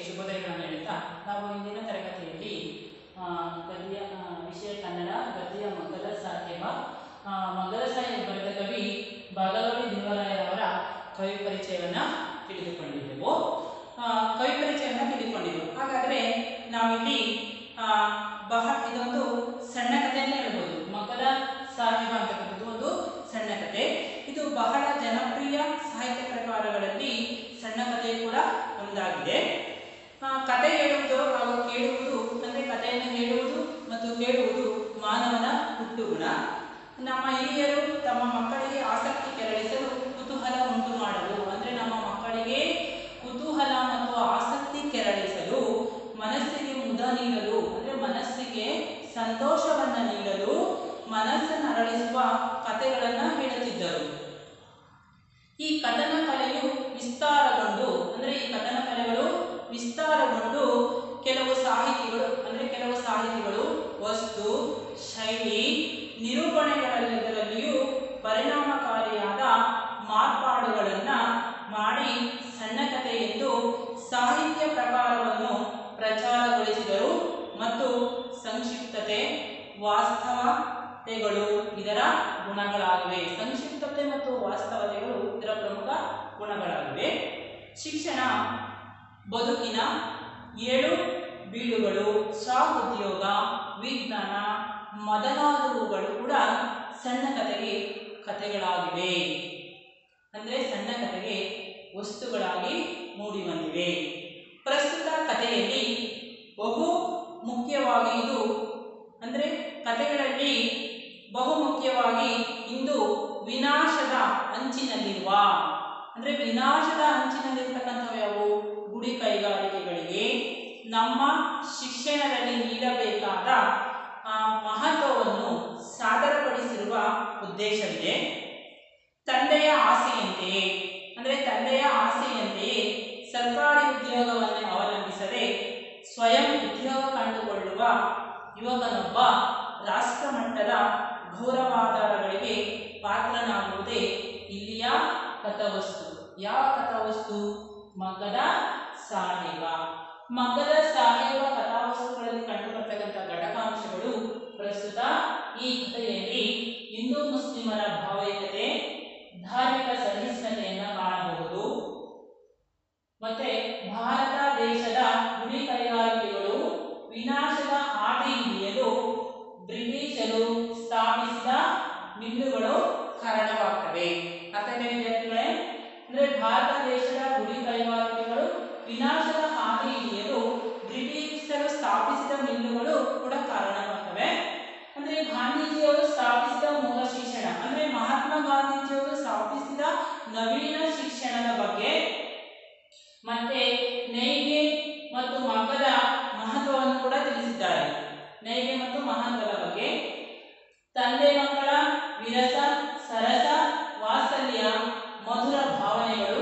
ಶುಭೋದಯಗಳನ್ನು ಹೇಳ್ತಾ ನಾವು ಇಂದಿನ ತರಗತಿಯಲ್ಲಿ ಆ, ಗದ್ಯ ಆ, ವಿಷಯ ಕನ್ನಡ ಗದ್ಯ ಮಂಗಲ ಸಾಹೇಬ ಆ, ಮಂಗಲ ಸಾಹೇಬ್ ಬರೆದ ಕವಿ ಬಾಗಲವಾಡಿ ದೇವರಾಯರವರ ಕವಿ ಪರಿಚಯವನ್ನು ತಿಳಿದುಕೊಂಡಿದ್ದೆವು ಆ, ಕವಿ ಪರಿಚಯವನ್ನು ತಿಳಿದುಕೊಂಡಿದ್ದೆವು ಹಾಗಾದರೆ ನಾವಿಲ್ಲಿ ಆ, ಬಹಳ ಇದೊಂದು ಸಣ್ಣ ಕಥೆಯನ್ನೇ ಹೇಳ್ಬೋದು ಮಗಲ ಸಾಹೇಬ ಅಂತಕ್ಕಂಥದ್ದು ಒಂದು ಸಣ್ಣ ಕಥೆ ಇದು ಬಹಳ ಜನಪ್ರಿಯ ಸಾಹಿತ್ಯ ಪ್ರಕಾರಗಳಲ್ಲಿ ಸಣ್ಣ ಕಥೆ ಕೂಡ ಒಂದಾಗಿದೆ ಆ, ಕಥೆ ಹೇಳುವುದು ಹಾಗೂ ಕೇಳುವುದು ಅಂದರೆ ಕಥೆಯನ್ನು ಹೇಳುವುದು ಮತ್ತು ಕೇಳುವುದು ಮಾನವನ ಹುಟ್ಟುಗುಣ ನಮ್ಮ ಹಿರಿಯರು ತಮ್ಮ ಮಕ್ಕಳಿಗೆ ಆಸಕ್ತಿ ಕೆರಳಿಸಲು ಕುತೂಹಲ ಉಂಟು ಮಾಡಲು ಅಂದರೆ ನಮ್ಮ ಮಕ್ಕಳಿಗೆ ಕುತೂಹಲ ಮತ್ತು ಆಸಕ್ತಿ ಕೆರಳಿಸಲು ಮನಸ್ಸಿಗೆ ಮುದ ನೀಡಲು ಅಂದರೆ ಮನಸ್ಸಿಗೆ ಸಂತೋಷವನ್ನು ನೀಡಲು ಮನಸ್ಸನ್ನು ಅರಳಿಸುವ ಕಥೆಗಳನ್ನು ಹೇಳುತ್ತಿದ್ದರು ಈ ಕಥನ ಕಲೆಯು ವಿಸ್ತಾರಗೊಂಡು ಅಂದರೆ ಈ ಕಥನ ಕಲೆಗಳು ವಿಸ್ತಾರಗೊಂಡು ಕೆಲವು ಸಾಹಿತಿಗಳು ಅಂದರೆ ಕೆಲವು ಸಾಹಿತಿಗಳು ವಸ್ತು ಶೈಲಿ ನಿರೂಪಣೆಗಳಲ್ಲಿಯೂ ಪರಿಣಾಮಕಾರಿಯಾದ ಮಾರ್ಪಾಡುಗಳನ್ನು ಮಾಡಿ ಸಣ್ಣ ಕಥೆ ಎಂದು ಸಾಹಿತ್ಯ ಪ್ರಕಾರವನ್ನು ಪ್ರಚಾರಗೊಳಿಸಿದರು ಮತ್ತು ಸಂಕ್ಷಿಪ್ತತೆ ವಾಸ್ತವತೆಗಳು ಇದರ ಗುಣಗಳಾಗಿವೆ ಸಂಕ್ಷಿಪ್ತತೆ ಮತ್ತು ವಾಸ್ತವತೆಗಳು ಇದರ ಪ್ರಮುಖ ಗುಣಗಳಾಗಿವೆ ಶಿಕ್ಷಣ ಬದುಕಿನ ಏಳು ಬೀಳುಗಳು ಸ್ವಉದ್ಯೋಗ ವಿಜ್ಞಾನ ಮೊದಲಾದವುಗಳು ಕೂಡ ಸಣ್ಣ ಕಥೆಗೆ ಕಥೆಗಳಾಗಿವೆ ಅಂದರೆ ಸಣ್ಣ ಕಥೆಗೆ ವಸ್ತುಗಳಾಗಿ ಮೂಡಿ ಬಂದಿವೆ ಪ್ರಸ್ತುತ ಕಥೆಯಲ್ಲಿ ಬಹು ಮುಖ್ಯವಾಗಿ ಇದು ಅಂದರೆ ಕಥೆಗಳಲ್ಲಿ ಬಹು ಮುಖ್ಯವಾಗಿ ಇಂದು ವಿನಾಶದ ಅಂಚಿನಲ್ಲಿರುವ ಅಂದರೆ ವಿನಾಶದ ಅಂಚಿನಲ್ಲಿರ್ತಕ್ಕಂಥವು ಯಾವುವು ಗುಡಿ ಕೈಗಾರಿಕೆಗಳಿಗೆ ನಮ್ಮ ಶಿಕ್ಷಣದಲ್ಲಿ ನೀಡಬೇಕಾದ ಆ, ಮಹತ್ವವನ್ನು ಸಾದರಪಡಿಸಿರುವ ಉದ್ದೇಶವಿದೆ ತಂದೆಯ ಆಸೆಯಂತೆಯೇ ಅಂದರೆ ತಂದೆಯ ಆಸೆಯಂತೆಯೇ ಸರ್ಕಾರಿ ಉದ್ಯೋಗವನ್ನು ಅವಲಂಬಿಸದೆ ಸ್ವಯಂ ಉದ್ಯೋಗ ಕಂಡುಕೊಳ್ಳುವ ಯುವಕನೊಬ್ಬ ರಾಷ್ಟ್ರಮಟ್ಟದ ಗೌರವಾಧಾರಗಳಿಗೆ ಪಾತ್ರನಾಗುವುದೇ ಇಲ್ಲಿಯ ಕಥಾವಸ್ತು ಯಾವ ಕಥಾವಸ್ತು ಮಗ್ಗದ ಸಾಹೇಬ ಮಗ್ಗದ ಸಾಹೇಬ ಕಥಾವಸ್ತುಗಳಲ್ಲಿ ಕಂಡುಬರ್ತಕ್ಕಂಥ ಘಟಕಾಂಶಗಳು ಪ್ರಸ್ತುತ ಈ ಕಥೆಯಲ್ಲಿ ಹಿಂದೂ ಮುಸ್ಲಿಮರ ಭಾವೈಕ್ಯತೆ ಧಾರ್ಮಿಕ ಸಹಿಷ್ಣುತೆಯನ್ನು ಕಾಣಬಹುದು ಮತ್ತೆ ಭಾರತ ದೇಶದ ಗುಡಿ ಕೈಗಾರಿಕೆಗಳು ವಿನಾಶದ ಹಾದಿ ಹಿಡಿಯಲು ಬ್ರಿಟಿಷರು ಸ್ಥಾಪಿಸಿದ ಮಿಲ್ಲುಗಳು ಕಾರಣವಾಗ್ತವೆ ಅರ್ಥ ಇದೆ ವಿದ್ಯಾರ್ಥಿಗಳೇ ಅಂದ್ರೆ ಭಾರತ ದೇಶದ ಗುಡಿ ಕೈಗಾರಿಕೆಗಳು ವಿನಾಶದ ಹಾದಿ ಹಿಡಿಯಲು ಬ್ರಿಟಿಷರು ಸ್ಥಾಪಿಸಿದ ಮಿಲ್ಲುಗಳು ಕೂಡ ಕಾರಣವಾಗ್ತವೆ ಅಂದ್ರೆ ಗಾಂಧೀಜಿಯವರು ಸ್ಥಾಪಿಸಿದ ಮೂಲ ಶಿಕ್ಷಣ ಅಂದ್ರೆ ಮಹಾತ್ಮ ಗಾಂಧೀಜಿಯವರು ಸ್ಥಾಪಿಸಿದ ನವೀನ ಶಿಕ್ಷಣದ ಬಗ್ಗೆ ಮತ್ತೆ ನೇಯ್ಗೆ ಮತ್ತು ಮಗ್ಗದ ಮಹತ್ವವನ್ನು ಕೂಡ ತಿಳಿಸಿದ್ದಾರೆ ನೇಯ್ಗೆ ಮತ್ತು ಮಹತ್ವದ ಬಗ್ಗೆ ತಂದೆ ಮಕ್ಕಳ ವಿರಸ ಸರಸ ವಾತ್ಸಲ್ಯ ಮಧುರ ಭಾವನೆಗಳು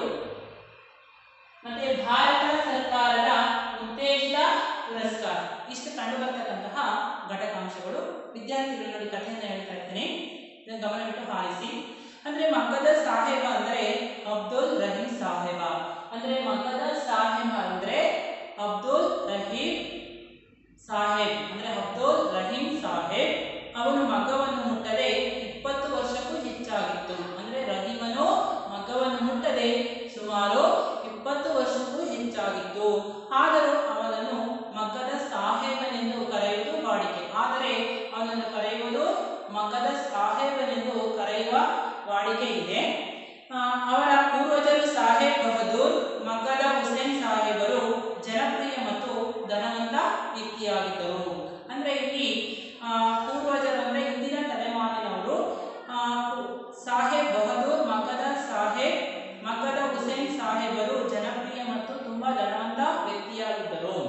ಮತ್ತೆ ಭಾರತ ಸರ್ಕಾರದ ಉತ್ತೇಜಿತ ಪುರಸ್ಕಾರ ಇಷ್ಟು ಕಂಡು ಬರ್ತಕ್ಕಂತಹ ಘಟಕಾಂಶಗಳು ವಿದ್ಯಾರ್ಥಿಗಳು ನೋಡಿ ಕಥೆಯನ್ನು ಹೇಳ್ತಾ ಇದ್ದೇನೆ ಇದನ್ನು ಗಮನವಿಟ್ಟು ಆಲಿಸಿ ಅಂದ್ರೆ ಮಗ್ಗದ ಸಾಹೇಬ ಅಂದರೆ ಅಬ್ದುಲ್ ರಹೀಂ ಸಾಹೇಬ ಅಂದ್ರೆ ಮಗ್ಗದ ಸಾಹೇಬ ಅಂದ್ರೆ ಅಬ್ದುಲ್ ರಹೀಂ ಸಾಹೇಬ್ ಅಂದ್ರೆ ಅಬ್ದುಲ್ ರಹೀಂ ಸಾಹೇಬ್ ಅವನು ಮಗವನ್ನು ಮುಟ್ಟದೆ ಇಪ್ಪತ್ತು ವರ್ಷಕ್ಕೂ ಹೆಚ್ಚಾಗಿತ್ತು ಅಂದ್ರೆ ರಹೀಮನು ಮಗವನ್ನು ಮುಟ್ಟದೆ ಸುಮಾರು ಇಪ್ಪತ್ತು ವರ್ಷಕ್ಕೂ ಹೆಚ್ಚಾಗಿತ್ತು ಆದರೂ ಅವನನ್ನು ಮಗ್ಗದ ಸಾಹೇಬನೆಂದು ಕರೆಯುವುದು ವಾಡಿಕೆ ಆದರೆ ಅವನನ್ನು ಕರೆಯುವುದು ಮಗ್ಗದ ಸಾಹೇಬನೆಂದು ಕರೆಯುವ ವಾಡಿಕೆ ಇದೆ ಆ, ಅವರ ಪೂರ್ವಜರು ಸಾಹೇಬ್ ಬಹದ್ದೂರ್ ಮಗ್ಗದ ಹುಸೇನ್ ಸಾಹೇಬರು ಜನಪ್ರಿಯ ಮತ್ತು ಧನವಂತ ವ್ಯಕ್ತಿಯಾಗಿದ್ದರು ಅಂದ್ರೆ ಇಲ್ಲಿ ಆ, ಪೂರ್ವಜರು ಅಂದ್ರೆ ಹಿಂದಿನ ತಲೆಮಾರಿನವರು ಆ, ಸಾಹೇಬ್ ಬಹದ್ದೂರ್ ಮಗ್ಗದ ಸಾಹೇಬ್ ಮಗ್ಗದ ಹುಸೇನ್ ಸಾಹೇಬರು ಜನಪ್ರಿಯ ಮತ್ತು ತುಂಬಾ ಧನವಂತ ವ್ಯಕ್ತಿಯಾಗಿದ್ದರು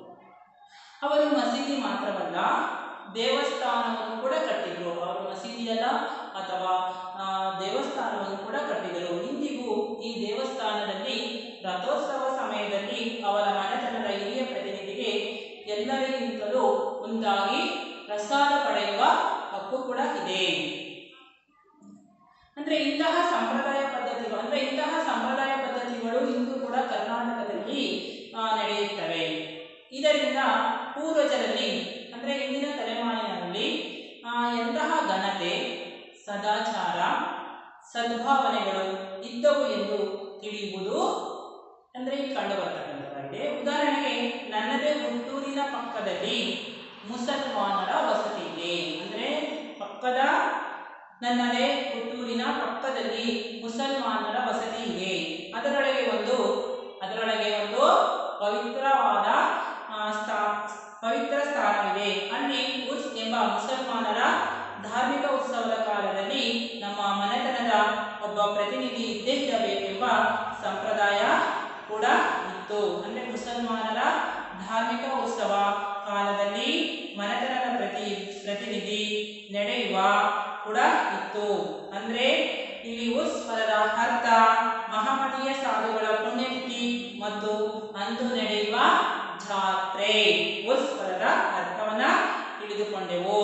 ಅವರು ಮಸೀದಿ ಮಾತ್ರವಲ್ಲ ದೇವಸ್ಥಾನವನ್ನು ಕೂಡ ಕಟ್ಟಿದ್ರು ಅವರು ಮಸೀದಿಯಲ್ಲ ಅಥವಾ ಆ, ದೇವಸ್ಥಾನವನ್ನು ಕೂಡ ಕಟ್ಟಿದರು ಇಂದಿಗೂ ಈ ದೇವಸ್ಥಾನದಲ್ಲಿ ರಥೋತ್ಸವ ಸಮಯದಲ್ಲಿ ಅವರ ಮನೆತನದ ಹಿರಿಯ ಪ್ರತಿನಿಧಿಗೆ ಎಲ್ಲರಿಗಿಂತಲೂ ಮುಂದಾಗಿ ಪ್ರಸಾದ ಪಡೆಯುವ ಹಕ್ಕು ಕೂಡ ಇದೆ ಅಂದ್ರೆ ಇಂತಹ ಸಂಪ್ರದಾಯ ಪದ್ಧತಿಗಳು ಅಂದ್ರೆ ಇಂತಹ ಸಂಪ್ರದಾಯ ಪದ್ಧತಿಗಳು ಇಂದು ಕೂಡ ಕರ್ನಾಟಕದಲ್ಲಿ ಆ, ನಡೆಯುತ್ತವೆ ಇದರಿಂದ ಪೂರ್ವಜರಲ್ಲಿ ಅಂದರೆ ಇಂದಿನ ತಲೆಮಾರಿನಲ್ಲಿ ಆ, ಎಂತಹ ಘನತೆ ಸದಾಚಾರ ಸದ್ಭಾವನೆಗಳು ಇದ್ದವು ಎಂದು ತಿಳಿಯುವುದು ಅಂದರೆ ಇಲ್ಲಿ ಕಂಡು ಬರ್ತಕ್ಕಂಥದ್ದಾಗಿದೆ ಉದಾಹರಣೆಗೆ ನನ್ನದೇ ಹುಟ್ಟೂರಿನ ಪಕ್ಕದಲ್ಲಿ ಮುಸಲ್ಮಾನರ ವಸತಿ ಇದೆ ಅಂದರೆ ಪಕ್ಕದ ನನ್ನದೇ ಹುಟ್ಟೂರಿನ ಪಕ್ಕದಲ್ಲಿ ಮುಸಲ್ಮಾನರ ವಸತಿ ಇದೆ ಅದರೊಳಗೆ ಒಂದು ಅದರೊಳಗೆ ಒಂದು ಪವಿತ್ರವಾದ ಆ, ಸ್ಥಾ ಪವಿತ್ರ ಸ್ಥಾನವಿದೆ ಅಲ್ಲಿ ಉರ್ಸ್ ಎಂಬ ಮುಸಲ್ಮಾನರ ಧಾರ್ಮಿಕ ಉತ್ಸವದ ಕಾಲದಲ್ಲಿ ನಮ್ಮ ಮನೆತನದ ಒಬ್ಬ ಪ್ರತಿನಿಧಿ ಇದ್ದೇ ಇರಬೇಕೆಂಬ ಸಂಪ್ರದಾಯ ಕೂಡ ಇತ್ತು ಅಂದರೆ ಮುಸಲ್ಮಾನರ ಧಾರ್ಮಿಕ ಉತ್ಸವ ಕಾಲದಲ್ಲಿ ಮನೆತನದ ಪ್ರತಿ ಪ್ರತಿನಿಧಿ ನಡೆಯುವ ಕೂಡ ಇತ್ತು ಅಂದರೆ ಇಲ್ಲಿ ಉಸ್ ಪದದ ಅರ್ಥ ಮಹಮ್ಮದೀಯ ಸಾಧುಗಳ ಪುಣ್ಯತಿಥಿ ಮತ್ತು ಅಂದು ನಡೆಯುವ ಜಾತ್ರೆ ಉಸ್ ಪದದ ಅರ್ಥವನ್ನ ತಿಳಿದುಕೊಂಡೆವು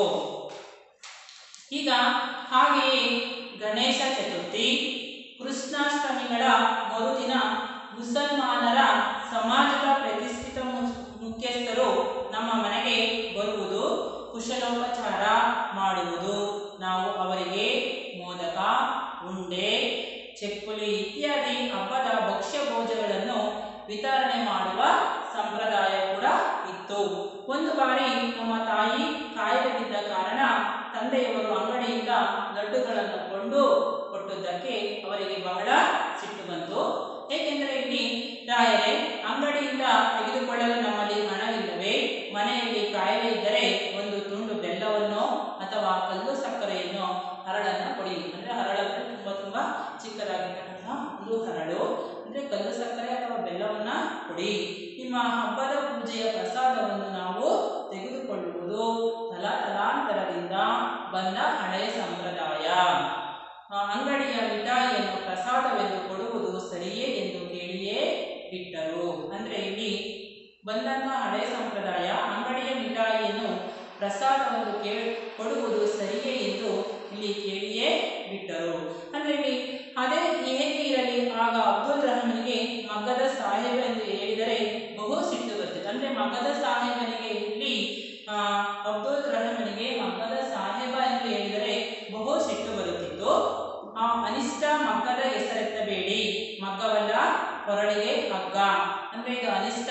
ಈಗ ಹಾಗೆಯೇ ಗಣೇಶ ಚತುರ್ಥಿ ಕೃಷ್ಣಾಷ್ಟಮಿಗಳ ಮರುದಿನ ಮುಸಲ್ಮಾನರ ಸಮಾಜದ ಪ್ರತಿಷ್ಠಿತ ಮು- ಮುಖ್ಯಸ್ಥರು ನಮ್ಮ ಮನೆಗೆ ಬರುವುದು ಕುಶಲೋಪಚಾರ ಮಾಡುವುದು ನಾವು ಅವರಿಗೆ ಮೋದಕ ಉಂಡೆ ಚಕ್ಕುಲಿ ಇತ್ಯಾದಿ ಹಬ್ಬದ ಭಕ್ಷ್ಯ ಭೋಜಗಳನ್ನು ವಿತರಣೆ ಮಾಡುವ ಸಂಪ್ರದಾಯ ಕೂಡ ಇತ್ತು ಒಂದು ಬಾರಿ ನಮ್ಮ ತಾಯಿ ಕಾಯಿಲೆ ಬಿದ್ದ ಕಾರಣ ತಂದೆಯವರು ಅಂಗಡಿಯಿಂದ ಲಡ್ಡುಗಳನ್ನು ಕೊಂಡು ಕೊಟ್ಟದ್ದಕ್ಕೆ ಅವರಿಗೆ ಬಹಳ ಸಿಟ್ಟು ಬಂತು ಏಕೆಂದರೆ ಇಲ್ಲಿ ರಾಯರೇ ಅಂಗಡಿಯಿಂದ ತೆಗೆದುಕೊಳ್ಳಲು ನಮ್ಮಲ್ಲಿ ಹಣವಿಲ್ಲವೇ ಮನೆಯಲ್ಲಿ ಕಾಯಿಲೆ ಇದ್ದರೆ ಒಂದು ತುಂಡು ಬೆಲ್ಲವನ್ನು ಅಥವಾ ಕಲ್ಲು ಸಕ್ಕರೆಯನ್ನು ಹರಳನ್ನು ಕೊಡಿ ಅಂದರೆ ಹರಳಂದ್ರೆ ತುಂಬ ತುಂಬ ಚಿಕ್ಕದಾಗಿರ್ತಕ್ಕಂತಹ ಒಂದು ಹರಳು ಅಂದರೆ ಕಲ್ಲು ಸಕ್ಕರೆ ಅಥವಾ ಬೆಲ್ಲವನ್ನು ಕೊಡಿ ನಿಮ್ಮ ಹಬ್ಬದ ಪೂಜೆಯ ಪ್ರಸಾದವನ್ನು ನಾವು ತೆಗೆದುಕೊಳ್ಳುವುದು ತಲಾತಲಾಂತರದಿಂದ ಬಂದ ಹಳೆಯ ಸಂಪ್ರದಾಯ ಆ, ಅಂಗಡಿಯ ಮಿಠಾಯಿಯನ್ನು ಪ್ರಸಾದವೆಂದು ಕೊಡುವುದು ಸರಿಯೇ ಎಂದು ಕೇಳಿಯೇ ಬಿಟ್ಟರು ಅಂದರೆ ಇಲ್ಲಿ ಬಂದಂತಹ ಹಳೆಯ ಸಂಪ್ರದಾಯ ಅಂಗಡಿಯ ಮಿಠಾಯಿಯನ್ನು ಪ್ರಸಾದವನ್ನು ಕೇ ಕೊಡುವುದು ಸರಿಯೇ ಎಂದು ಇಲ್ಲಿ ಕೇಳಿಯೇ ಬಿಟ್ಟರು ಅಂದರೆ ಇಲ್ಲಿ ಅದೇ ಹೇಗೆ ಇರಲಿ ಆಗ ಅಬ್ದುಲ್ ರಹಮನಿಗೆ ಮಗ್ಗದ ಸಾಹೇಬ ಎಂದು ಹೇಳಿದರೆ ಬಹು ಸಿಟ್ಟು ಬರ್ತದೆ ಅಂದರೆ ಮಗ್ಗದ ಸಾಹೇಬನಿಗೆ ಇಲ್ಲಿ ಆ, ಅಬ್ದುಲ್ ರಹಮನಿಗೆ ಮಗ್ಗದ ಸಾಹೇಬ ಎಂದು ಹೇಳಿದರೆ ಬಹು ಸಿಟ್ಟು ಬರುತ್ತಿತ್ತು ಆ ಅನಿಷ್ಟ ಮಗ್ಗದ ಹೆಸರೆತ್ತಬೇಡಿ ಮಗ್ಗವಲ್ಲ ಹೊರಳಿಗೆ ಹಗ್ಗ ಅಂದ್ರೆ ಇದು ಅನಿಷ್ಟ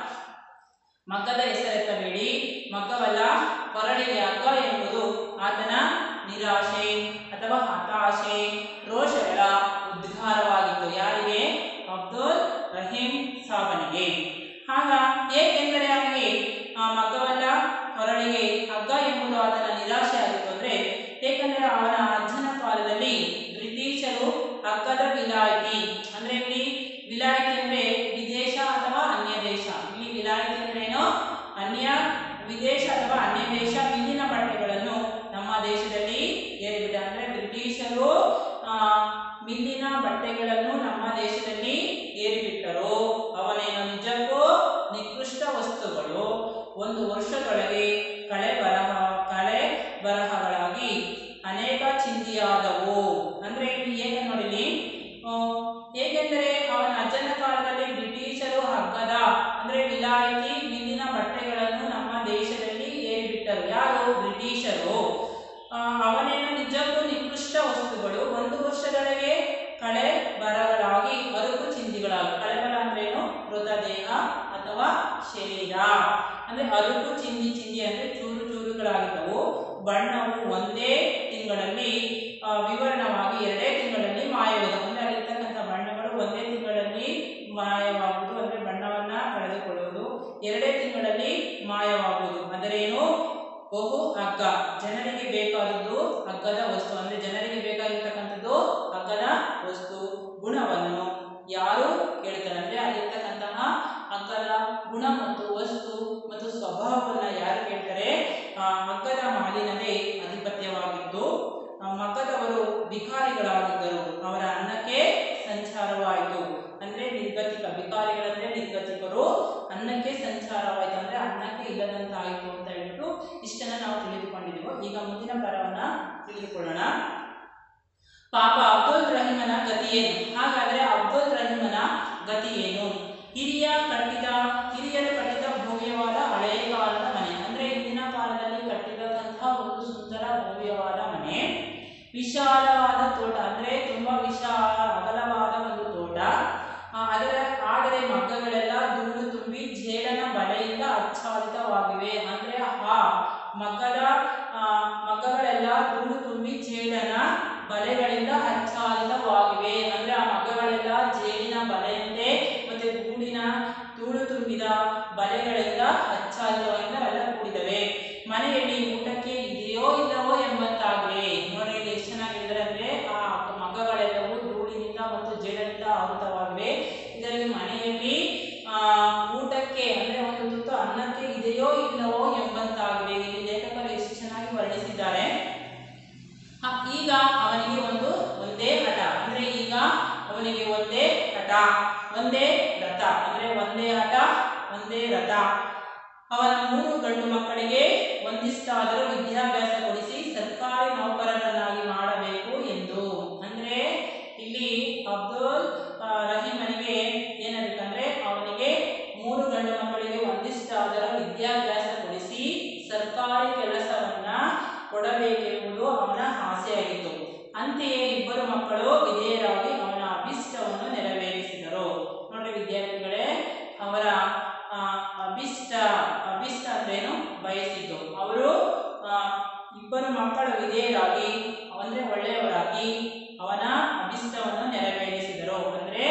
ಮಗ್ಗದ ಹೆಸರೆತ್ತಬೇಡಿ ಮಗ್ಗವಲ್ಲ ಹೊರಳಿಗೆ ಹಗ್ಗ ಎಂಬುದು ಆತನ ನಿರಾಶೆ ಅಥವಾ ಹತಾಶೆ ರೋಷಗಳ ಉದ್ಗಾರವಾಗಿತ್ತು ಯಾರಿಗೆ ಅಬ್ದುಲ್ ರಹೀಂ ಸಾಬನಿಗೆ ಆಗ ಏಕೆಂದರೆ ಅವನಿಗೆ ಆ ಮಗ್ಗವಲ್ಲ ಹೊರಳಿಗೆ ಹಗ್ಗ ಎಂಬುದು ಆತನ ನಿರಾಶೆ ಆಗಿತ್ತು ಅಂದ್ರೆ ಏಕೆಂದರೆ ಅವನ ಅಜ್ಜನ ಕಾಲದಲ್ಲಿ ಬ್ರಿಟಿಷರು ಹಗ್ಗದ ವಿಲಾಯಿತಿ ಅಂದ್ರೆ ಇಲ್ಲಿ ವಿಲಾಯಿತಿ ಅಂದ್ರೆ ವಿದೇಶ ಅಥವಾ ಅನ್ಯ ದೇಶ ಇಲ್ಲಿ ವಿಲಾಯಿತಿ ಅಂದ್ರೆ ಏನು ಅನ್ಯ ವಿದೇಶ ಅಥವಾ ಅನ್ಯ ದೇಶ ಮಿಲ್ಲಿನ ಬಟ್ಟೆಗಳನ್ನು ನಮ್ಮ ದೇಶದಲ್ಲಿ ಏರಿಬಿಟ್ಟ ಅಂದ್ರೆ ಬ್ರಿಟಿಷರು ಆ, ಮಿಲ್ಲಿನ ಬಟ್ಟೆಗಳನ್ನು ನಮ್ಮ ದೇಶದಲ್ಲಿ ಏರಿಬಿಟ್ಟರು ಅವನೇನು ನಿಜಕ್ಕೂ ನಿಕೃಷ್ಟ ವಸ್ತುಗಳು ಒಂದು ವರ್ಷದೊಳಗೆ ಕಳೆ ಬರಹ ಕಳೆ ಬರಹಗಳಾಗಿ ಅನೇಕ ಚಿಂದಿಯಾದವು ಅಂದ್ರೆ ಇಲ್ಲಿ ಏಕೆ ನೋಡಿಲಿ ಆ, ಏಕೆಂದರೆ ಅವನ ಅಜ್ಜನ ಕಾಲದಲ್ಲಿ ಬ್ರಿಟಿಷರು ಹಗ್ಗದ ಅಂದ್ರೆ ವಿಲಾಯಿತಿ ಮಿಲ್ಲಿನ ಬಟ್ಟೆಗಳನ್ನು ನಮ್ಮ ದೇಶದಲ್ಲಿ ಏರಿಬಿಟ್ಟರು ಯಾರು ಬ್ರಿಟಿಷರು ಆ, ಅವನೇನು ನಿಜಕ್ಕೂ ನಿಕೃಷ್ಟ ವಸ್ತುಗಳು ಒಂದು ವರ್ಷದೊಳಗೆ ಕಳೆ ಬರಗಳಾಗಿ ಅರುಕು ಚಿಂದಿಗಳಾಗಿ ಕಳೆಬರ ಅಂದ್ರೇನು ಮೃತದೇಹ ಅಥವಾ ಶರೀರ ಅಂದ್ರೆ ಅರುಕು ಚಿಂದಿ ಚಿಂದಿ ಅಂದ್ರೆ ಚೂರು ಚೂರುಗಳಾಗಿದ್ದವು ಬಣ್ಣವು ಒಂದೇ ತಿಂಗಳಲ್ಲಿ ಆ, ವಿವರಣವಾಗಿ ಎರಡೇ ತಿಂಗಳಲ್ಲಿ ಮಾಯವಾದವು ಅಂದ್ರೆ ಅಲ್ಲಿರ್ತಕ್ಕಂಥ ಬಣ್ಣಗಳು ಒಂದೇ ತಿಂಗಳಲ್ಲಿ ಮಾಯವಾಗುವುದು ಅಂದ್ರೆ ಬಣ್ಣವನ್ನ ಕಳೆದುಕೊಳ್ಳುವುದು ಎರಡೇ ತಿಂಗಳಲ್ಲಿ ಮಾಯವಾಗುವುದು ಅದರೇನು ಬಹು ಹಗ್ಗ ಜನರಿಗೆ ಬೇಕಾದದ್ದು ಹಗ್ಗದ ವಸ್ತು ಅಂದ್ರೆ ಜನರಿಗೆ ಬೇಕಾಗಿರ್ತಕ್ಕಂಥದ್ದು ಹಗ್ಗದ ವಸ್ತು ಗುಣವನ್ನು ಯಾರು ಕೇಳ್ತಾರೆ ಅಂದ್ರೆ ಅಲ್ಲಿರ್ತಕ್ಕಂತಹ ಹಗ್ಗದ ಗುಣ ಮತ್ತು ವಸ್ತು ಮತ್ತು ಸ್ವಭಾವವನ್ನ ಯಾರು ಕೇಳ್ತಾರೆ ಆ ಹಗ್ಗದ ಮಾಲಿನದೇ ಆಧಿಪತ್ಯವಾಗಿತ್ತು ಆ ಮಗ್ಗದವರು ಭಿಕಾರಿಗಳಾಗಿದ್ದರು ಅವರ ಅನ್ನಕ್ಕೆ ಸಂಚಾರವಾಯಿತು ಅಂದ್ರೆ ನಿರ್ಗತಿಕ ಭಿಕಾರಿಗಳಂದ್ರೆ ನಿರ್ಗತಿಕರು ಅನ್ನಕ್ಕೆ ಸಂಚಾರವಾಯಿತು ಅಂದ್ರೆ ಅನ್ನಕ್ಕೆ ಇಲ್ಲದಂತಾಯಿತು ಅಂತ ಹೇಳ್ಬಿಟ್ಟು ಇಷ್ಟನ್ನ ನಾವು ತಿಳಿದುಕೊಂಡಿದ್ದೀವಿ ಈಗ ಮುಂದಿನ ಪರವನ್ನ ತಿಳಿದುಕೊಳ್ಳೋಣ ಪಾಪ ಅಬ್ದುಲ್ ರಹೀಮನ ಗತಿ ಏನು ಹಾಗಾದ್ರೆ ಅಬ್ದುಲ್ ರಹೀಮನ ಗತಿ ಏನು ಹಿರಿಯ ಕಟ್ಟಿದ ಹಿರಿಯರು ಕಟ್ಟಿದ ಭವ್ಯವಾದ ಹಳೆಯ ಕಾಲದ ಮನೆ ಅಂದ್ರೆ ಹಿಂದಿನ ಕಾಲದಲ್ಲಿ ಕಟ್ಟಿರತಕ್ಕಂತಹ ಒಂದು ಸುಂದರ ಭವ್ಯವಾದ ಮನೆ ವಿಶಾಲವಾದ ತೋಟ ಅಂದ್ರೆ ತುಂಬಾ ವಿಶಾಲ ಅಗಲವಾದ ಒಂದು ತೋಟ ಆ, ಅದರ ಆದರೆ ಮಗ್ಗಗಳೆಲ್ಲ ಧೂಳು ತುಂಬಿ ಜೇಡನ ಬಲೆಯಿಂದ ಆಚ್ಛಾದಿತವಾಗಿವೆ ಅಂದ್ರೆ ಆ ಮಗ್ಗದ ಆ, ಮಗ್ಗಗಳೆಲ್ಲ ಧೂಳು ತುಂಬಿ ಜೇಡನ ಬಲೆಗಳಿಂದ ಆಚ್ಛಾದಿತವಾಗಿವೆ ಅಂದ್ರೆ ಆ ಮಗ್ಗಗಳೆಲ್ಲ ಜೇಡಿನ ಬಲೆಯಂತೆ ಮತ್ತೆ ಧೂಳಿನ ಧೂಳು ತುಂಬಿದ ಬಲೆಗಳಿಂದ ಆಚ್ಛಾದಿತವಾಗಿಂದ ಎಲ್ಲ ಕೂಡಿದವೆ ಮನೆಯಲ್ಲಿ ಊಟಕ್ಕೆ ಇದೆಯೋ ಇಲ್ಲವೋ ಎಂಬಂತಾಗಿದೆ ನೋಡಿ ಇಲ್ಲಿ ಎಷ್ಟು ಚೆನ್ನಾಗಿ ಹೇಳಿದ್ದಾರೆ ಅಂದ್ರೆ ಆ ಮಗ್ಗಗಳೆಲ್ಲವೂ ಧೂಳಿನಿಂದ ಮತ್ತು ಜೇಡನಿಂದ ಆವೃತವಾಗಿವೆ ಇದರಲ್ಲಿ ಮನೆಯಲ್ಲಿ ಆ ಊಟಕ್ಕೆ ಅಂದ್ರೆ ಒಂದು ತುತ್ತು ಅನ್ನಕ್ಕೆ ಇದೆಯೋ ಇಲ್ಲವೋ ಎಂಬಂತಾಗಿದೆ ಇಲ್ಲಿ ಲೇಖಕರು ಎಷ್ಟು ಚೆನ್ನಾಗಿ ವರ್ಣಿಸಿದ್ದಾರೆ ಹ, ಈಗ ಅವನಿಗೆ ಒಂದು ಒಂದೇ ಹಠ ಅಂದ್ರೆ ಈಗ ಅವನಿಗೆ ಒಂದೇ ಹಠ ಒಂದೇ ರಥ ಅಂದ್ರೆ ಒಂದೇ ಹಠ ಒಂದೇ ರಥ ಅವನ ಮೂರು ಗಂಡು ಮಕ್ಕಳಿಗೆ ಒಂದಿಷ್ಟಾದರೂ ವಿದ್ಯಾಭ್ಯಾಸ ಕೊಡಿಸಿ ಸರ್ಕಾರಿ ನೌಕರರನ್ನಾಗಿ ಮಾಡಬೇಕು ಎಂದು ಅಂದ್ರೆ ಇಲ್ಲಿ ಅಬ್ದುಲ್ ಆ, ರಹೀಮನಿಗೆ ಏನಾಗಬೇಕಂದ್ರೆ ಅವನಿಗೆ ಮೂರು ಗಂಡು ಮಕ್ಕಳಿಗೆ ಒಂದಿಷ್ಟಾದರೂ ವಿದ್ಯಾಭ್ಯಾಸ ಕೊಡಿಸಿ ಸರ್ಕಾರಿ ಕೆಲಸವನ್ನ ಕೊಡಬೇಕೆಂಬುದು ಅವನ ಆಸೆಯಾಗಿತ್ತು ಅಂತೆಯೇ ಇಬ್ಬರು ಮಕ್ಕಳು ವಿಧೇಯರಾಗಿ ಅವನ ಅಭಿಷ್ಟವನ್ನು ನೆರವೇರಿಸಿದರು ನೋಡಿ ವಿದ್ಯಾರ್ಥಿಗಳೇ ಅವರ ಆ, ಅಭಿಷ್ಟ ಅಭಿಷ್ಟ ಅಂದ್ರೇನು ಬಯಸಿದ್ದು ಅವರು ಆ, ಇಬ್ಬರು ಮಕ್ಕಳು ವಿಧೇಯರಾಗಿ ಅಂದ್ರೆ ಒಳ್ಳೆಯವರಾಗಿ ಅವನ ಅಭಿಷ್ಟವನ್ನು ನೆರವೇರಿಸಿದರು ಅಂದ್ರೆ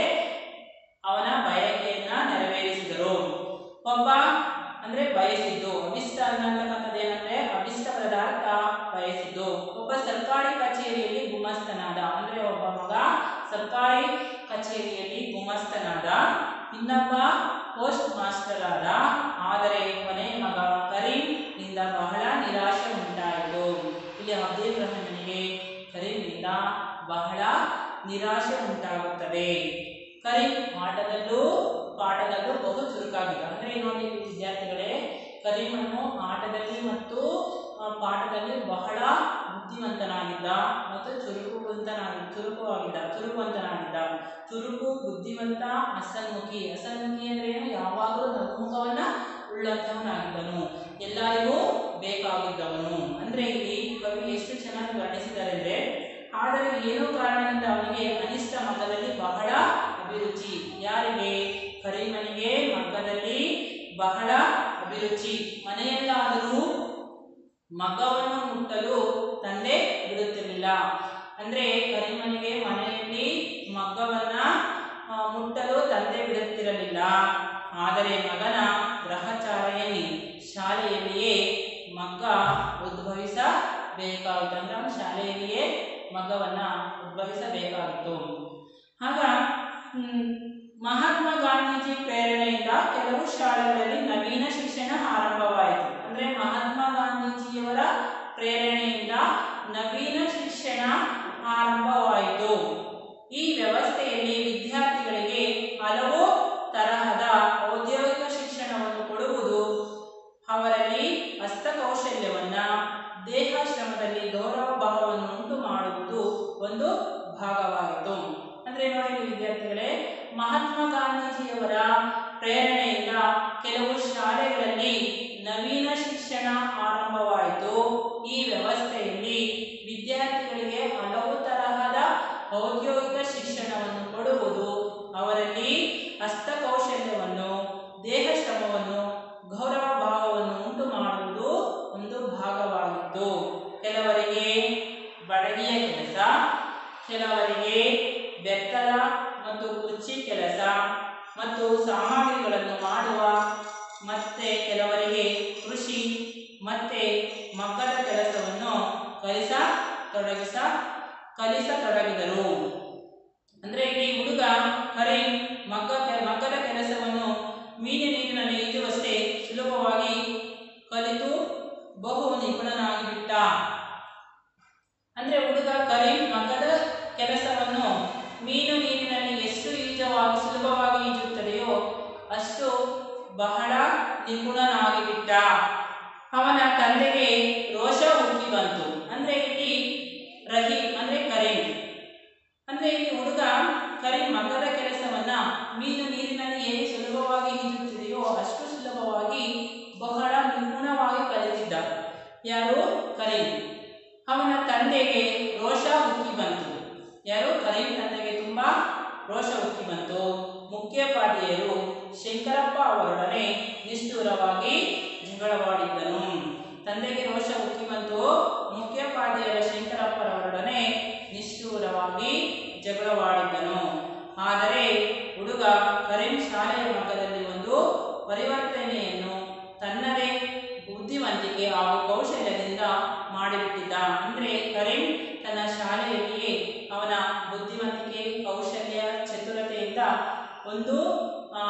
ಅವನ ಬಯಕೆಯನ್ನ ನೆರವೇರಿಸಿದರು ಒಬ್ಬ ಅಂದ್ರೆ ಬಯಸಿದ್ದು ಅಭಿಷ್ಟ ಅನ್ನತಕ್ಕಂಥದ್ದು ಏನಂದ್ರೆ ಅಭಿಷ್ಟ ಪದಾರ್ಥ ಬಯಸಿದ್ದು ಒಬ್ಬ ಸರ್ಕಾರಿ ಕಚೇರಿಯಲ್ಲಿ ಗುಮಸ್ತನಾದ ಅಂದ್ರೆ ಒಬ್ಬ ಮಗ ಸರ್ಕಾರಿ ಕಚೇರಿಯಲ್ಲಿ ಗುಮಸ್ತನಾದ ಇನ್ನೊಬ್ಬ ಪೋಸ್ಟ್ ಮಾಸ್ಟರ್ ಆದ ಆದರೆ ಕೊನೆ ಮಗ ಕರೀಂ ನಿಂದ ಬಹಳ ನಿರಾಶೆ ಉಂಟಾಯಿತು ಇಲ್ಲಿ ಅಬ್ದುಲ್ ರಹಮಾನಿಗೆ ಕರೀಂನಿಂದ ಬಹಳ ನಿರಾಶೆ ಉಂಟಾಗುತ್ತದೆ ಕರೀಂ ಆಟದಲ್ಲೂ ಪಾಠದಲ್ಲೂ ಬಹು ಚುರುಕಾಗಿದ್ದ ಅಂದ್ರೆ ನೋಡಿ ವಿದ್ಯಾರ್ಥಿಗಳೇ ಕರೀಮನ್ನು ಆಟದಲ್ಲಿ ಮತ್ತು ಆ, ಪಾಠದಲ್ಲಿ ಬಹಳ ಬುದ್ಧಿವಂತನಾಗಿದ್ದ ಮತ್ತು ಚುರುಕುವಂತನಾಗಿ ಚುರುಕುವಾಗಿದ್ದ ಚುರುಕುವಂತನಾಗಿದ್ದ ಚುರುಕು ಬುದ್ಧಿವಂತ ಅಸನ್ಮುಖಿ ಅಸನ್ಮುಖಿ ಅಂದ್ರೆ ಏನು ಯಾವಾಗಲೂ ನಗುಮುಖವನ್ನ ಉಳ್ಳಂತವನಾಗಿದ್ದನು ಎಲ್ಲರಿಗೂ ಬೇಕಾಗಿದ್ದವನು ಅಂದ್ರೆ ಇಲ್ಲಿ ಕವಿ ಎಷ್ಟು ಚೆನ್ನಾಗಿ ವರ್ಣಿಸಿದ್ದಾರೆ ಅಂದ್ರೆ ಆದರೆ ಏನೋ ಕಾರಣದಿಂದ ಅವನಿಗೆ ಅನಿಷ್ಟ ಮಗದಲ್ಲಿ ಬಹಳ ಅಭಿರುಚಿ ಯಾರಿಗೆ ಕರೀಮನಿಗೆ ಮಗ್ಗದಲ್ಲಿ ಬಹಳ ಅಭಿರುಚಿ ಮನೆಯಲ್ಲಾದರೂ ಮಗವನ್ನು ಮುಟ್ಟಲು ತಂದೆ ಬಿಡುತ್ತಿರಲಿಲ್ಲ ಅಂದ್ರೆ ಕರೀಮನಿಗೆ ಮನೆಯಲ್ಲಿ ಮಗ್ಗವನ್ನ ಆ, ಮುಟ್ಟಲು ತಂದೆ ಬಿಡುತ್ತಿರಲಿಲ್ಲ ಆದರೆ ಮಗನ ಗ್ರಹಚಾರೆಯಲ್ಲಿ ಶಾಲೆಯಲ್ಲಿಯೇ ಮಗ್ಗ ಉದ್ಭವಿಸಬೇಕಾಯಿತು ಅಂದ್ರೆ ಅವನು ಶಾಲೆಯಲ್ಲಿಯೇ ಮಗವನ್ನ ಉದ್ಭವಿಸಬೇಕಾಗಿತ್ತು ಆಗ ಹ್ಮ್, ಮಹಾತ್ಮ ಗಾಂಧೀಜಿ ಪ್ರೇರಣೆಯಿಂದ ಕೆಲವು ಶಾಲೆಗಳಲ್ಲಿ ನವೀನ ಶಿಕ್ಷಣ ಆರಂಭವಾಯಿತು ಅಂದ್ರೆ ಮಹಾತ್ಮ ಗಾಂಧೀಜಿಯವರ ಪ್ರೇರಣೆಯಿಂದ ನವೀನ ಶಿಕ್ಷಣ ಆರಂಭವಾಯಿತು ಈ ವ್ಯವಸ್ಥೆಯಲ್ಲಿ ವಿದ್ಯಾರ್ಥಿಗಳಿಗೆ ಹಲವು ತರಹದ ಔದ್ಯೋಗಿಕ ಶಿಕ್ಷಣವನ್ನು ಕೊಡುವುದು ಅವರಲ್ಲಿ ಹಸ್ತಕೌಶಲ್ಯವನ್ನ ದೇಹ ಶ್ರಮದಲ್ಲಿ ಗೌರವ ಭಾವವನ್ನು ಉಂಟು ಮಾಡುವುದು ಒಂದು ಭಾಗವಾಗಿತ್ತು ಅಂದ್ರೆ ನೋಡಿ ವಿದ್ಯಾರ್ಥಿಗಳೇ ಮಹಾತ್ಮ ಗಾಂಧೀಜಿಯವರ ಪ್ರೇರಣೆಯಿಂದ ಕೆಲವು ಶಾಲೆಗಳಲ್ಲಿ ನವೀನ ಶಿಕ್ಷಣ ಆರಂಭವಾಯಿತು ಈ ವ್ಯವಸ್ಥೆಯಲ್ಲಿ ವಿದ್ಯಾರ್ಥಿಗಳಿಗೆ ಹಲವು ತರಹದ ಔದ್ಯೋಗಿಕ ಶಿಕ್ಷಣವನ್ನು ಕೊಡುವುದು ಅವರಲ್ಲಿ ಹಸ್ತಕೌಶಲ್ಯವನ್ನು ದೇಹ ಶ್ರಮವನ್ನು ಗೌರವ ಭಾವವನ್ನು ಉಂಟು ಮಾಡುವುದು ಒಂದು ಭಾಗವಾಗಿತ್ತು ಕೆಲವರಿಗೆ ಬಡಗಿಯ ಕೆಲಸ ಕೆಲವರಿಗೆ ಬೆತ್ತಲ ಮತ್ತು ಕುರ್ಚಿ ಕೆಲಸ ಮತ್ತು ಸಾಮಗ್ರಿಗಳನ್ನು ಮಾಡುವ ಮತ್ತೆ ಕೆಲವರಿಗೆ ಕೃಷಿ ಮತ್ತೆ ಮಗ್ಗದ ಕೆಲಸವನ್ನು ಕಲಿಸ ತೊಡಗಿಸ ಕಲಿಸತೊಡಗಿದರು ಅಂದ್ರೆ ಈ ಹುಡುಗ ಕರೆ ಮಗ್ಗ ಮಗ್ಗದ ಕೆಲಸವನ್ನು ಮೀನಿನ ನೀರಿನಲ್ಲಿ ಈಜುವಷ್ಟೇ ಸುಲಭವಾಗಿ ಕಲಿತು ಬಹು ನಿಪುಣನಾಗಿ ಬಿಟ್ಟ ಅಂದ್ರೆ ಹುಡುಗ ಕರೀಂ ಮಗ್ಗದ ಕೆಲಸವನ್ನು ಮೀನು ನೀರಿನಲ್ಲಿ ಎಷ್ಟು ಈಜವಾಗಿ ಸುಲಭವಾಗಿ ಈಜುತ್ತದೆಯೋ ಅಷ್ಟು ಬಹಳ ನಿಪುಣನಾಗಿ ಬಿಟ್ಟ ಅವನ ತಂದೆಗೆ ರೋಷ ಉಕ್ಕಿ ಬಂತು ಅಂದ್ರೆ ಇಲ್ಲಿ ರಹೀಂ ಅಂದ್ರೆ ಕರೀಂ ಯಾರು ಕರೀಂ ಅವನ ತಂದೆಗೆ ರೋಷ ಉಕ್ಕಿ ಬಂತು ಯಾರು ಕರೀಂ ತಂದೆಗೆ ತುಂಬಾ ರೋಷ ಉಕ್ಕಿ ಬಂತು ಮುಖ್ಯೋಪಾಧ್ಯಾಯರು ಶಂಕರಪ್ಪ ಅವರೊಡನೆ ನಿಷ್ಠುರವಾಗಿ ಜಗಳವಾಡಿದ್ದನು ತಂದೆಗೆ ರೋಷ ಉಕ್ಕಿ ಬಂತು ಮುಖ್ಯೋಪಾಧ್ಯಾಯರ ಶಂಕರಪ್ಪರವರೊಡನೆ ನಿಷ್ಠುರವಾಗಿ ಜಗಳವಾಡಿದ್ದನು ಆದರೆ ಹುಡುಗ ಕರೀಂ ಶಾಲೆಯ ಮಕ್ಕದಲ್ಲಿ ಒಂದು ಪರಿವರ್ತನೆಯನ್ನು ತನ್ನದೇ ಬುದ್ಧಿವಂತಿಕೆ ಹಾಗೂ ಕೌಶಲ್ಯದಿಂದ ಮಾಡಿಬಿಟ್ಟಿದ್ದ ಅಂದರೆ ಕರೀಂ ತನ್ನ ಶಾಲೆಯಲ್ಲಿಯೇ ಅವನ ಬುದ್ಧಿವಂತಿಕೆ ಕೌಶಲ್ಯ ಚತುರತೆಯಿಂದ ಒಂದು ಆ,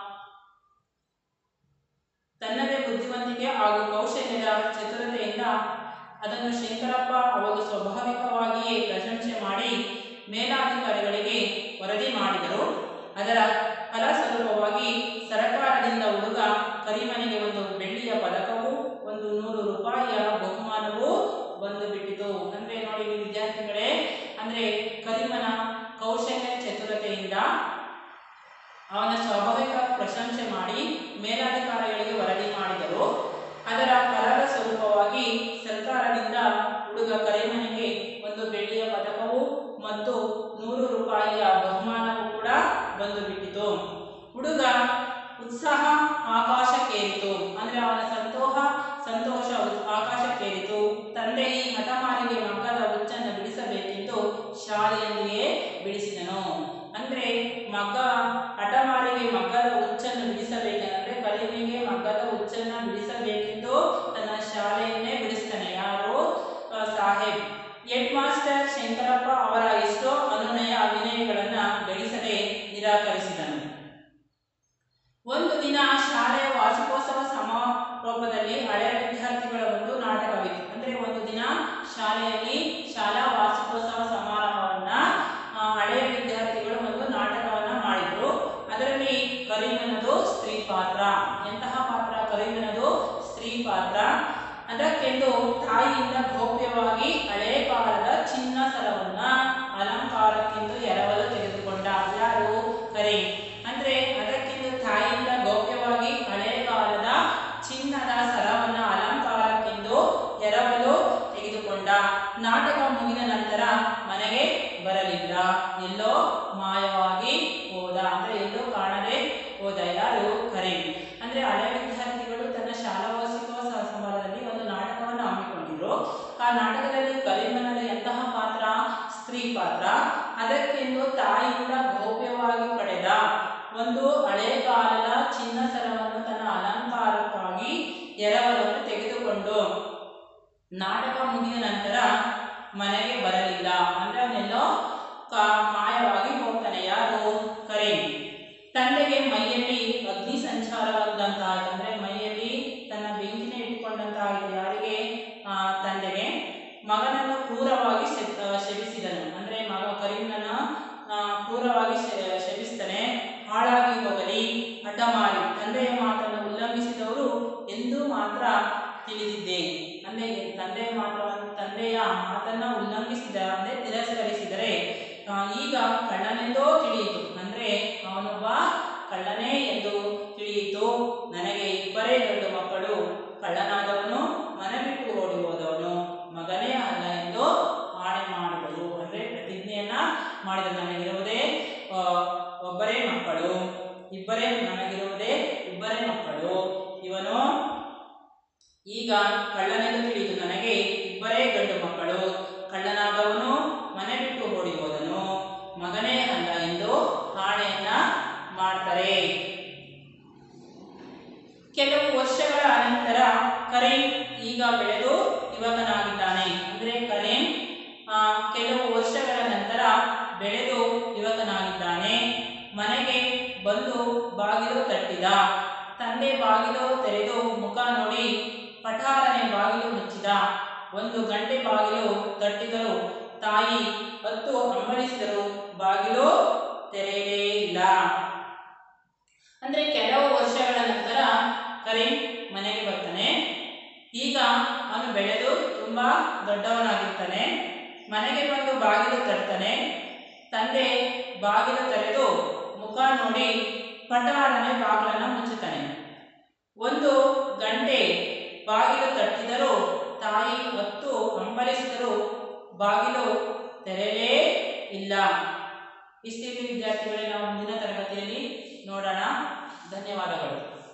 ತನ್ನದೇ ಬುದ್ಧಿವಂತಿಕೆ ಹಾಗೂ ಕೌಶಲ್ಯದ ಚತುರತೆಯಿಂದ ಅದನ್ನು ಶಂಕರಪ್ಪ ಅವರು ಸ್ವಾಭಾವಿಕವಾಗಿಯೇ ಪ್ರಶಂಸೆ ಮಾಡಿ ಮೇಲಾಧಿಕಾರಿಗಳಿಗೆ ವರದಿ ಮಾಡಿದರು ಅದರ ಫಲಸ್ವರೂಪವಾಗಿ ಸರಕಾರದಿಂದ ಹುಡುಗ ಕರಿಮನಿಗೆ ಒಂದು ಬೆಳ್ಳಿಯ ಪದಕವು ಒಂದು ನೂರು ರೂಪಾಯಿಯ ಬಹುಮಾನವು ಬಂದು ಬಿಟ್ಟಿತು ಅಂದ್ರೆ ನೋಡಿ ಇಲ್ಲಿ ವಿದ್ಯಾರ್ಥಿಗಳೇ ಅಂದ್ರೆ ಕರಿಮನ ಕೌಶಲ್ಯ ಚತುರತೆಯಿಂದ ಅವನ ಸ್ವಾಭಾವಿಕ ಪ್ರಶಂಸೆ ಮಾಡಿ ಮೇಲಾಧಿಕಾರಿಗಳಿಗೆ ವರದಿ ಮಾಡಿದರು ಅದರ ಫಲದ ಸ್ವರೂಪವಾಗಿ ಸರ್ಕಾರದಿಂದ ಹುಡುಗ ಕರಿಮನಿಗೆ ಒಂದು ಬೆಳ್ಳಿಯ ಪದಕವು ಮತ್ತು ನೂರು ರೂಪಾಯಿಯ ಬಹುಮಾನವು ಕೂಡ ಬಂದು ಬಿಟ್ಟಿತು ಹುಡುಗ ಉತ್ಸಾಹ ಆಕಾಶಕ್ಕೇರಿತು ಅಂದ್ರೆ ಅವನ ಸಂತೋಷ ಸಂತೋಷ ಉತ್- ಆಕಾಶಕ್ಕೇರಿತು ತಂದೆ ಈ ಹಠಮಾರಿಗೆ ಮಗ್ಗದ ಹುಚ್ಚನ್ನು ಬಿಡಿಸಬೇಕೆಂದು ಶಾಲೆಯಲ್ಲಿಯೇ ಬಿಡಿಸಿದನು ಅಂದ್ರೆ ಮಗ್ಗ ಹಠಮಾರಿಗೆ ಮಗ್ಗದ ಹುಚ್ಚನ್ನು ಬಿಡಿಸಬೇಕೆಂದ್ರೆ ಕಲಿಮೆಗೆ ಮಗ್ಗದ ಹುಚ್ಚನ್ನು ಬಿಡಿಸಬೇಕೆಂದು ತನ್ನ ಶಾಲೆಯನ್ನೇ ಬಿಡಿಸ್ತಾನೆ ಯಾರು ಆ, ಸಾಹೇಬ್ ಹೆಡ್ ಮಾಸ್ಟರ್ ಶಂಕರಪ್ಪ ಅವರ ಎಷ್ಟೋ ಅನುನಯ ವಿನಯಗಳನ್ನ ಗಳಿಸದೆ ನಿರಾಕರಿಸಿದನು ಒಂದು ದಿನ ಶಾಲೆಯ ವಾರ್ಷಿಕೋತ್ಸವ ಸಮಾರೋಪದಲ್ಲಿ ಹಳೆಯ ವಿದ್ಯಾರ್ಥಿಗಳ ಒಂದು ನಾಟಕವಿತ್ತು ಅಂದ್ರೆ ಒಂದು ದಿನ ಶಾಲೆಯಲ್ಲಿ ಶಾಲಾ ವಾರ್ಷಿಕೋತ್ಸವ ಸಮಾರಂಭವನ್ನ ಆ, ಹಳೆಯ ವಿದ್ಯಾರ್ಥಿಗಳು ಒಂದು ನಾಟಕವನ್ನ ಮಾಡಿದ್ರು ಅದರಲ್ಲಿ ಕರೀಮನದು ಸ್ತ್ರೀ ಪಾತ್ರ ಎಂತಹ ಪಾತ್ರ ಕರೀಮನದು ಸ್ತ್ರೀ ಪಾತ್ರ ಅದಕ್ಕೆಂದು ತಾಯಿಯಿಂದ ಗೌಪ್ಯವಾಗಿ ಹಳೆ ಕಾಲದ ಚಿನ್ನ ಸರವನ್ನ ಅಲಂಕಾರಕ್ಕೆಂದು ಎರವಲು ತೆಗೆದುಕೊಂಡ ಯಾರು ಕರೀಂ ಅಂದ್ರೆ ಅದಕ್ಕೆಂದು ತಾಯಿಯಿಂದ ಗೌಪ್ಯವಾಗಿ ಹಳೆ ಕಾಲದ ಚಿನ್ನದ ಸರವನ್ನ ಅಲಂಕಾರಕ್ಕೆಂದು ಎರವಲು ತೆಗೆದುಕೊಂಡ ನಾಟಕ ಮುಗಿದ ನಂತರ ಮನೆಗೆ ಬರಲಿಲ್ಲ ಎಲ್ಲೋ ಮಾಯವಾಗಿ ಹೋದ ಅಂದ್ರೆ ಎಲ್ಲೋ ಕಾಣದೆ ಹೋದ ಯಾರು ಕರೀಂ ಅಂದ್ರೆ ಹಳೆ ವಿದ್ಯಾರ್ಥಿಗಳು ತನ್ನ ಶಾಲಾ ವಾರ್ಷಿಕೋತ್ಸವ ಸಮಾರಂಭದಲ್ಲಿ ಒಂದು ನಾಟಕವನ್ನು ಹಮ್ಮಿಕೊಂಡಿದ್ರು ಆ ನಾಟಕದಲ್ಲಿ ಕರೀಮನದ ಎಂತಹ ಪಾತ್ರ ಸ್ತ್ರೀ ಪಾತ್ರ ಅದಕ್ಕೆಂದು ತಾಯಿಯಿಂದ ಗೌಪ್ಯವಾಗಿ ಪಡೆದ ಒಂದು ಹಳೆ ಕಾಲದ ಚಿನ್ನ ಸರವನ್ನು ತನ್ನ ಅಲಂಕಾರಕ್ಕಾಗಿ ಎರವಲನ್ನು ತೆಗೆದುಕೊಂಡು ನಾಟಕ ಮುಗಿದ ನಂತರ ಮನೆಗೆ ಬರಲಿಲ್ಲ ಅಂದ್ರೆ ಅವನೆಲ್ಲೋ ಕಾ- ಮಾಯವಾಗಿ ಹೋಗ್ತಾನೆ ಯಾರು ಕರೀಂ ತಂದೆಗೆ ಮೈಯಲ್ಲಿ ಅಗ್ನಿ ಸಂಚಾರವಾದಂತಾಯಿತು ಅಂದ್ರೆ ಮೈಯಲ್ಲಿ ತನ್ನ ಬೆಂಕಿನೇ ಇಟ್ಟುಕೊಂಡಂತಾಯಿತು ಯಾರಿಗೆ ಆ, ತಂದೆಗೆ ಮಗನನ್ನು ಕ್ರೂರವಾಗಿ ಶೆ- ಆ, ಶಪಿಸಿದನು ಅಂದ್ರೆ ಮಗ ಕರೀಂನನ್ನು ಆ, ಕ್ರೂರವಾಗಿ ಶೆ- ಶಪಿಸ್ತಾನೆ ಹಾಳಾಗಿ ಹೋಗಲಿ ಹಠಮಾರಿ ತಂದೆಯ ಮಾತನ್ನು ಉಲ್ಲಂಘಿಸಿದವರು ಎಂದು ಮಾತ್ರ ತಿಳಿದಿದ್ದೆ ಅಂದ್ರೆ ತಂದೆಯ ಮಾತವನ್ನು ತಂದೆಯ ಮಾತನ್ನ ಉಲ್ಲಂಘಿಸಿದ ಅಂದ್ರೆ ತಿರಸ್ಕರಿಸಿದರೆ ಆ, ಈಗ ಕಳ್ಳನೆಂದೋ ತಿಳಿಯಿತು ಅಂದ್ರೆ ಅವನೊಬ್ಬ ಕಳ್ಳನೇ ಎಂದು ತಿಳಿಯಿತು ನನಗೆ ಇಬ್ಬರೇ ಗಂಡು ಮಕ್ಕಳು ಕಳ್ಳನಾದವನು ಮನೆ ಬಿಟ್ಟು ಓಡಿ ಹೋದವನು ಮಗನೇ ಅಲ್ಲ ಎಂದು ಆಣೆ ಮಾಡಿದಳು ಅಂದ್ರೆ ಪ್ರತಿಜ್ಞೆಯನ್ನ ಮಾಡಿದ ನನಗಿರುವುದೇ ಆ, ಒಬ್ಬರೇ ಮಕ್ಕಳು ಇಬ್ಬರೇ ನನಗಿರುವುದೇ ಇಬ್ಬರೇ ಮಕ್ಕಳು ಇವನು ಈಗ ಕಳ್ಳನೆಂದು ತಿಳಿಯಿತು ನನಗೆ ಇಬ್ಬರೇ ಗಂಡು ಮಕ್ಕಳು ಕಳ್ಳನಾದವನು ಮನೆ ಬಿಟ್ಟು ಓಡಿ ಹೋದನು ಮಗನೇ ಅಲ್ಲ ಎಂದು ಆಣೆಯನ್ನ ಮಾಡ್ತಾರೆ ಕೆಲವು ವರ್ಷಗಳ ಅನಂತರ ಕರೀಂ ಈಗ ಬೆಳೆದು ಯುವಕನಾಗಿದ್ದಾನೆ ಅಂದ್ರೆ ಕರೀಂ ಆ, ಕೆಲವು ವರ್ಷಗಳ ನಂತರ ಬೆಳೆದು ಯುವಕನಾಗಿದ್ದಾನೆ ಮನೆಗೆ ಬಂದು ಬಾಗಿಲು ತಟ್ಟಿದ ತಂದೆ ಬಾಗಿಲು ತೆರೆದು ಮುಖ ನೋಡಿ ಪಠಾರನೆ ಬಾಗಿಲು ಮುಚ್ಚಿದ ಒಂದು ಗಂಟೆ ಬಾಗಿಲು ತಟ್ಟಿದರು ತಾಯಿ ಹತ್ತು ಹಂಬಲಿಸಿದರು ಬಾಗಿಲು ತೆರೆಯಲೇ ಇಲ್ಲ ಅಂದ್ರೆ ಕೆಲವು ವರ್ಷಗಳ ನಂತರ ಕರೀಂ ಮನೆಗೆ ಬರ್ತಾನೆ ಈಗ ಅವನು ಬೆಳೆದು ತುಂಬಾ ದೊಡ್ಡವನಾಗಿರ್ತಾನೆ ಮನೆಗೆ ಬಂದು ಬಾಗಿಲು ತರ್ತಾನೆ ತಂದೆ ಬಾಗಿಲು ತೆರೆದು ಮುಖ ನೋಡಿ ಪಟಾರನೆ ಬಾಗಿಲನ್ನು ಮುಚ್ಚುತ್ತಾನೆ ಒಂದು ಗಂಟೆ ಬಾಗಿಲು ತಟ್ಟಿದರೂ ತಾಯಿ ಬಾಗಿಲು ತೆರೆಯಲೇ ಇಲ್ಲ ಇಷ್ಟಿಲ್ಲಿ ವಿದ್ಯಾರ್ಥಿಗಳೇ ನಾವು ಮುಂದಿನ ತರಗತಿಯಲ್ಲಿ ನೋಡೋಣ ಧನ್ಯವಾದಗಳು